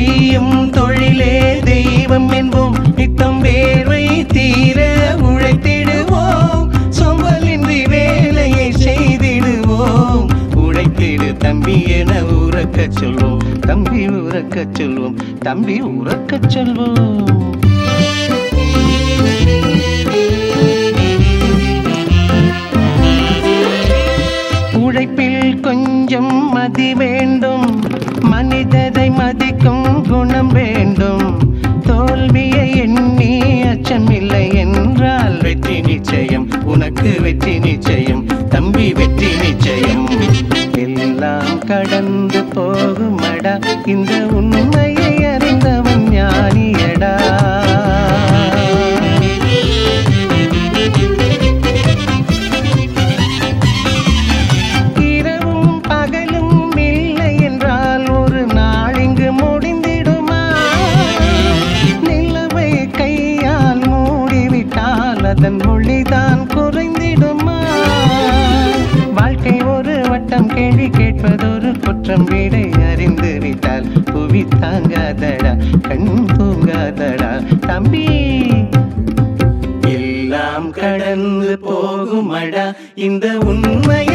செய்யும் தொழிலே தெய்வம் என்போம் நித்தம் வேர்வை தீர உழைத்திடுவோம் சோம்பலின்றி வேலையை செய்திடுவோம் உழைத்திடு தம்பி என உறக்கச் சொல்வோம் தம்பி உறக்கச் சொல்வோம் தம்பி உறக்கச் சொல்வோம் உழைப்பில் கொஞ்சம் மதி வேண்டும் மனிதரை மதிக்கும் குணம் வேண்டும் தோல்வியை எண்ணி அச்சமில்லை என்றால் வெற்றி நிச்சயம் உனக்கு வெற்றி நிச்சயம் தம்பி வெற்றி நிச்சயம் எல்லாம் கடந்து போகுமடா இந்த உண்மையை அறிந்தவன் ஞானியடா இரவும் பகலும் இல்லை என்றால் ஒரு நாள் இங்கு முடிந்திடுமா நிலவை கையால் மூடிவிட்டால் அதன் மொழிதான் குறைந்திடுமா வாழ்க்கை ஒரு வட்டம் கேள்வி கேட்பதொரு குற்றம் விடை அறிந்து விட்டால் புவி தாங்காதடா கண் தூங்காதடா தம்பி எல்லாம் கடந்து போகுமடா இந்த உண்மையை